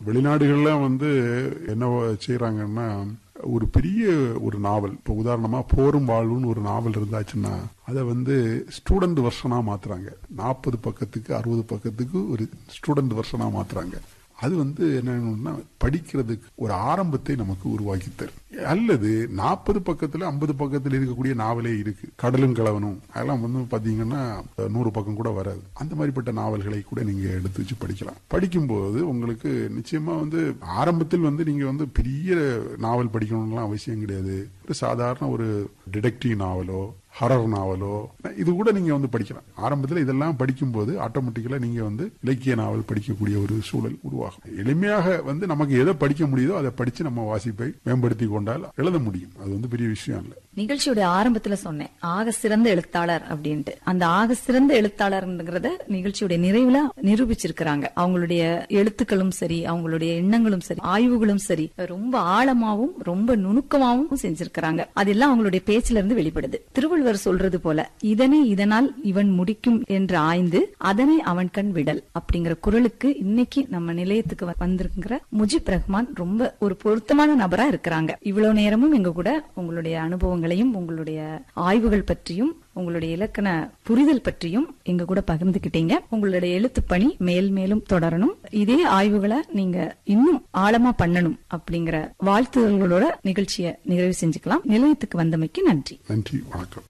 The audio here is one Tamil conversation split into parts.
வெளிநாடுகள்ல வந்து என்ன செய்யறாங்கன்னா ஒரு பெரிய ஒரு நாவல் இப்போ உதாரணமா போரும் வாழ்வுன்னு ஒரு நாவல் இருந்தாச்சுன்னா அதை வந்து ஸ்டூடெண்ட் வெர்ஷனா மாத்துறாங்க நாற்பது பக்கத்துக்கு அறுபது பக்கத்துக்கு ஒரு ஸ்டூடெண்ட் வெர்ஷனா மாத்துறாங்க அது வந்து என்னன்னா படிக்கிறதுக்கு ஒரு ஆரம்பத்தை நமக்கு உருவாக்கி தரும் அல்லது நாற்பது பக்கத்துல ஐம்பது பக்கத்துல இருக்கக்கூடிய நாவலே இருக்கு கடலும் கலவனும் அதெல்லாம் வந்து பாத்தீங்கன்னா நூறு பக்கம் கூட வராது அந்த மாதிரிப்பட்ட நாவல்களை கூட நீங்க எடுத்து வச்சு படிக்கலாம் படிக்கும்போது உங்களுக்கு நிச்சயமா வந்து ஆரம்பத்தில் வந்து நீங்க வந்து பெரிய நாவல் படிக்கணும்லாம் அவசியம் கிடையாது ஒரு சாதாரண ஒரு டிடெக்டிவ் நாவலோ ஹரர் நாவலோ இது கூட நீங்க வந்து படிக்கலாம் ஆரம்பத்தில் இதெல்லாம் படிக்கும்போது ஆட்டோமேட்டிக்கலா நீங்க வந்து இலக்கிய நாவல் படிக்கக்கூடிய ஒரு சூழல் உருவாகும் எளிமையாக வந்து நமக்கு எதை படிக்க முடியுதோ அதை படிச்சு நம்ம வாசிப்பை மேம்படுத்தி கொண்டால் எழுத முடியும் அது வந்து பெரிய விஷயம் இல்லை நிகழ்ச்சியோட ஆரம்பத்துல சொன்னேன் ஆக சிறந்த எழுத்தாளர் அப்படின்ட்டு அந்த ஆக சிறந்த எழுத்தாளர்ங்கிறத நிகழ்ச்சியோட நிறைவுல நிரூபிச்சிருக்கிறாங்க அவங்களுடைய எழுத்துக்களும் சரி அவங்களுடைய எண்ணங்களும் சரி ஆய்வுகளும் சரி ரொம்ப ஆழமாவும் ரொம்ப நுணுக்கமாவும் செஞ்சிருக்கிறாங்க அதெல்லாம் அவங்களுடைய பேச்சுல இருந்து வெளிப்படுது திருவள்ளுவர் சொல்றது போல இதனை இதனால் இவன் முடிக்கும் என்று ஆய்ந்து அதனை அவன் கண் விடல் அப்படிங்கிற குரலுக்கு இன்னைக்கு நம்ம நிலையத்துக்கு வ- வந்திருக்கிற முஜிப் ரஹ்மான் ரொம்ப ஒரு பொருத்தமான நபரா இருக்கிறாங்க இவ்வளவு நேரமும் எங்க கூட உங்களுடைய அனுபவங்களையும் உங்களுடைய ஆய்வுகள் பற்றியும் உங்களுடைய இலக்கண புரிதல் பற்றியும் எங்க கூட பகிர்ந்துக்கிட்டீங்க உங்களுடைய எழுத்துப் பணி மேல் மேலும் தொடரணும் இதே ஆய்வுகளை நீங்க இன்னும் ஆழமா பண்ணணும் அப்படிங்கிற வாழ்த்துதல்களோட நிகழ்ச்சியை நிறைவு செஞ்சுக்கலாம் நிலையத்துக்கு வந்தமைக்கு நன்றி நன்றி வணக்கம்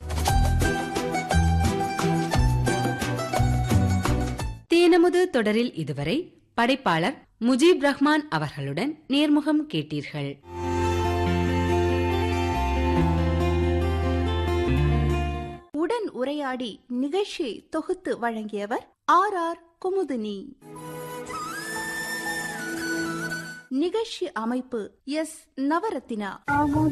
தேனமுது தொடரில் இதுவரை படைப்பாளர் முஜீப் ரஹ்மான் அவர்களுடன் நேர்முகம் கேட்டீர்கள் உடன் உரையாடி நிகழ்ச்சி தொகுத்து வழங்கியவர் ஆர் ஆர் குமுதினி நிகழ்ச்சி அமைப்பு எஸ் நவரத்தினா